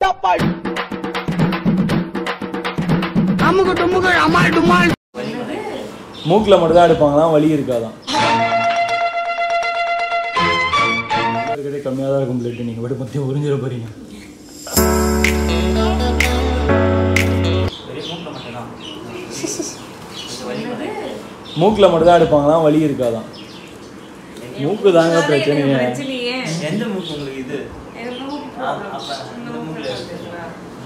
அம்மாடி அமுகு டுமுகு அம்மாள் டுமாள் மூக்கில் மட்டும் தான் எடுப்பாங்களாம் வலி இருக்காதான் இருக்கிறதே கம்மியாக தான் இருக்கும் பிளட் நீங்கள் விட மத்தியம் உறிஞ்சிட போறீங்க மூக்கில் மட்டும் தான் எடுப்பாங்களாம் வலி இருக்காதான் மூக்கு தாங்க பிரச்சனையே பிரச்சனையே எந்த மூக்கு உங்களுக்கு இது எனக்கு மூக்கு problem. இந்த மூக்குல இருக்குங்களா?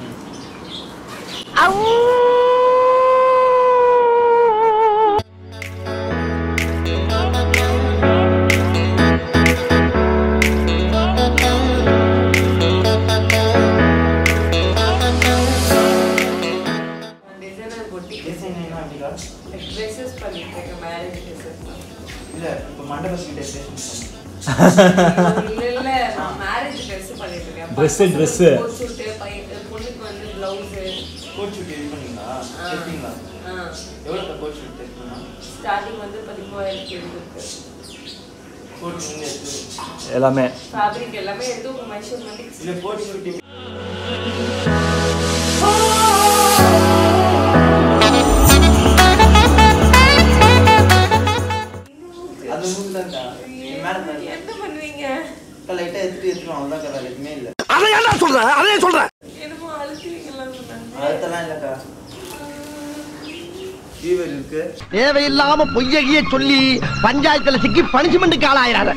designer boutique. டிசைன் என்ன அப்படிக்கா Dresses பண்ணிட்டு இருக்கேன், marriage dresses. இல்ல இப்போ மண்டப சீட் டெஸ்டேஷன் இல்ல, இல்ல, நான் marriage dress பண்ணிட்டு இருக்கேன். Dress, dress. coat suit, பையன் பொண்ணுக்கு வந்து blouse. கோட் ஷூட் இது பண்ணீங்களா ஆ. தைப்பீங்களா ஆ. எவ்வளோ கோட் ஷூட் தைப்பீங்களா starting வந்து பதிமூவாயிரத்தி இருக்கு கோட் நீங்கள் எடுத்து எல்லாமே ஃபேப்ரிக் எல்லாமே எடுத்து உங்க மெஷர்மெண்ட் இல்லை கோட் ஷூட் அந்த மூக்கு தான்க்கா மேலே தான் என்ன பண்ணுவீங்க லைட்டாக எடுத்துட்டு எடுத்துருவோம் அவ்வளோதான் கலர் எதுவுமே இல்லை அதை ஏன்டா சொல்ற அதே சொல்ற என்னமோ அழுத்துவீங்களான்னு சொன்னாங்க அழுத்தலாம் இல்லைக்கா ஃபீவர் இருக்கு தேவையில்லாம பொய்யகிய சொல்லி பஞ்சாயத்துல சிக்கி பனிஷ்மெண்ட்டுக்கு ஆளாயிராத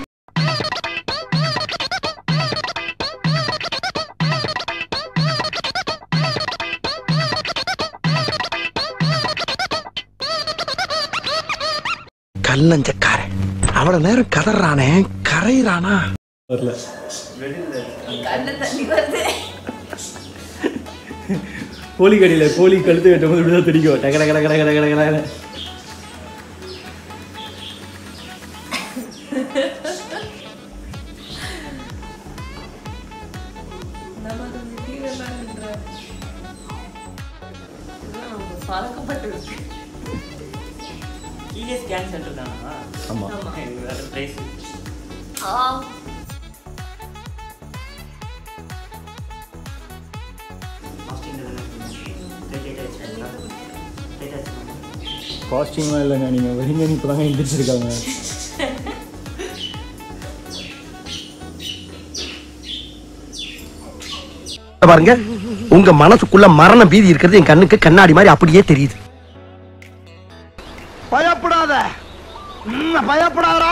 கல்லஞ்சக்காரன் அவ்வளவு நேரம் கதறானே கரையிறானா வரல வெளியில் கண்ணு தண்ணி வருது கோழி கடியில் கோழி கழுத்து வெட்டும் போது இப்படி தான் தெரிக்கும் டக டக டக டக டக டக நம்ம அது ஃபீவர்லாம் இல்ல இதெல்லாம் அவங்க பழக்கப்பட்டிருக்கு கீழே ஸ்கேன் சென்டர் தானா ஆமாம் இது வேற ப்ரைஸ் ஆ ஹாஸ்டிங்கில் காஸ்டியூம்லாம் இல்லைங்க நீங்கள் வரீங்க இப்போ தாங்க எந்திரிச்சிருக்காங்க பாருங்க உங்க மனசுக்குள்ள மரண பீதி இருக்கிறது என் கண்ணுக்கு கண்ணாடி மாதிரி அப்படியே தெரியுது பயப்படாத பயப்படாதா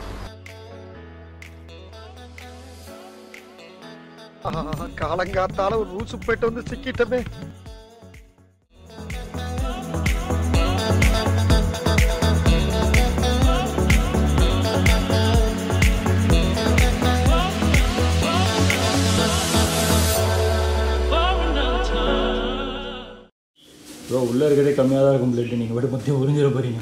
காலங்காத்தால ஒரு ரூசு போயிட்டு வந்து சிக்கிட்டமே ப்ரோ உள்ளே இருக்கிறதே கம்மியாக தான் இருக்கும் பிளட் நீங்கள் விட மத்தியம் உறிஞ்சிட போறீங்க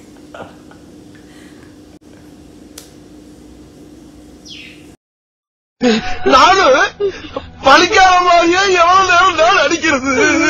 நானு பழிக்காத மாதிரியே எவ்வளவு நேரம் நான் அடிக்கிறது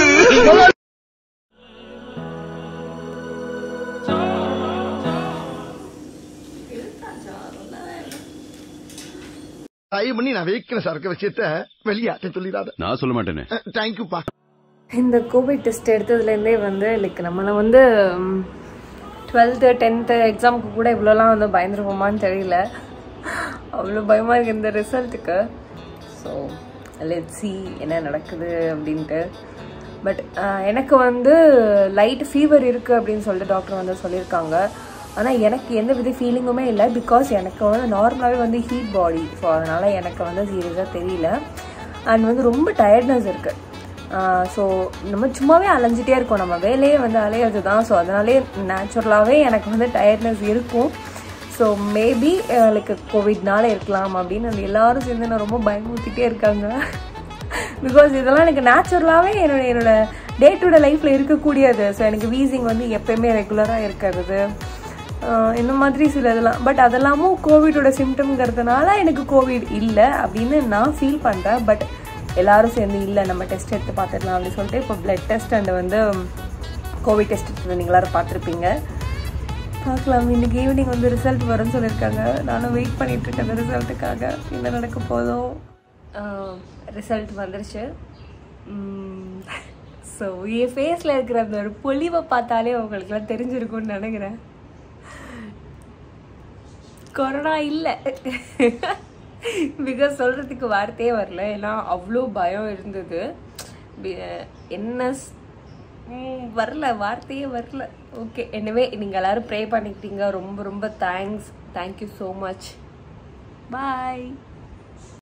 தயவு பண்ணி நான் வைக்கிற சரக்கு விஷயத்த வெளியாட்ட சொல்லிடாத நான் சொல்ல மாட்டேனே தேங்க்யூப்பா இந்த கோவிட் டெஸ்ட் எடுத்ததுலேருந்தே வந்து லைக் நம்மளை வந்து டுவெல்த்து டென்த்து எக்ஸாமுக்கு கூட இவ்வளோலாம் வந்து பயந்துருவோமான்னு தெரியல அவ்வளோ பயமாக இருக்குது இந்த ரிசல்ட்டுக்கு ஸோ லெட் சி என்ன நடக்குது அப்படின்ட்டு பட் எனக்கு வந்து லைட் ஃபீவர் இருக்குது அப்படின்னு சொல்லிட்டு டாக்டர் வந்து சொல்லியிருக்காங்க ஆனால் எனக்கு எந்த வித ஃபீலிங்குமே இல்லை பிகாஸ் எனக்கு வந்து நார்மலாகவே வந்து ஹீட் பாடி ஸோ அதனால் எனக்கு வந்து சீரியஸாக தெரியல அண்ட் வந்து ரொம்ப டயர்ட்னஸ் இருக்குது ஸோ நம்ம சும்மாவே அலைஞ்சிட்டே இருக்கோம் நம்ம வேலையே வந்து அலையிறது தான் ஸோ அதனாலே நேச்சுரலாகவே எனக்கு வந்து டயர்ட்னஸ் இருக்கும் ஸோ மேபி லைக் கோவிட்னால இருக்கலாம் அப்படின்னு அந்த எல்லாரும் சேர்ந்து நான் ரொம்ப பயமுறுத்திட்டே இருக்காங்க பிகாஸ் இதெல்லாம் எனக்கு நேச்சுரலாகவே என்னோட என்னோட டே டு டே லைஃப்பில் இருக்கக்கூடியது ஸோ எனக்கு வீசிங் வந்து எப்பயுமே ரெகுலராக இருக்கிறது ஆஹ் இந்த மாதிரி சில இதெல்லாம் பட் அதெல்லாமும் கோவிடோட சிம்டம்ங்கிறதுனால எனக்கு கோவிட் இல்லை அப்படின்னு நான் ஃபீல் பண்ணுறேன் பட் எல்லாரும் சேர்ந்து இல்லை நம்ம டெஸ்ட் எடுத்து பார்த்துடலாம் அப்படின்னு சொல்லிட்டு இப்போ பிளட் டெஸ்ட் அண்ட் வந்து கோவிட் டெஸ்ட் எடுத்து நீங்கள் எல்லாரும் பார்த்துருப்பீங்க பார்க்கலாம் இன்னைக்கு ஈவினிங் வந்து ரிசல்ட் வரும்னு சொல்லியிருக்காங்க நானும் வெயிட் பண்ணிட்டு இருக்கேன் அந்த ரிசல்ட்டுக்காக என்ன நடக்க போதும் ரிசல்ட் வந்துருச்சு ஸோ என் ஃபேஸில் இருக்கிற அந்த ஒரு பொலிவை பார்த்தாலே உங்களுக்குலாம் தெரிஞ்சிருக்கும்னு நினைக்கிறேன் கொரோனா இல்லை பிகாஸ் சொல்கிறதுக்கு வார்த்தையே வரல ஏன்னா அவ்வளோ பயம் இருந்தது பி- என்ன ஸ்- ம், வரல வார்த்தையே வரல ஓகே எனவே நீங்கள் எல்லாரும் ப்ரே பண்ணிக்கிட்டீங்க ரொம்ப ரொம்ப தேங்க்ஸ் தேங்க்யூ ஸோ மச் பாய்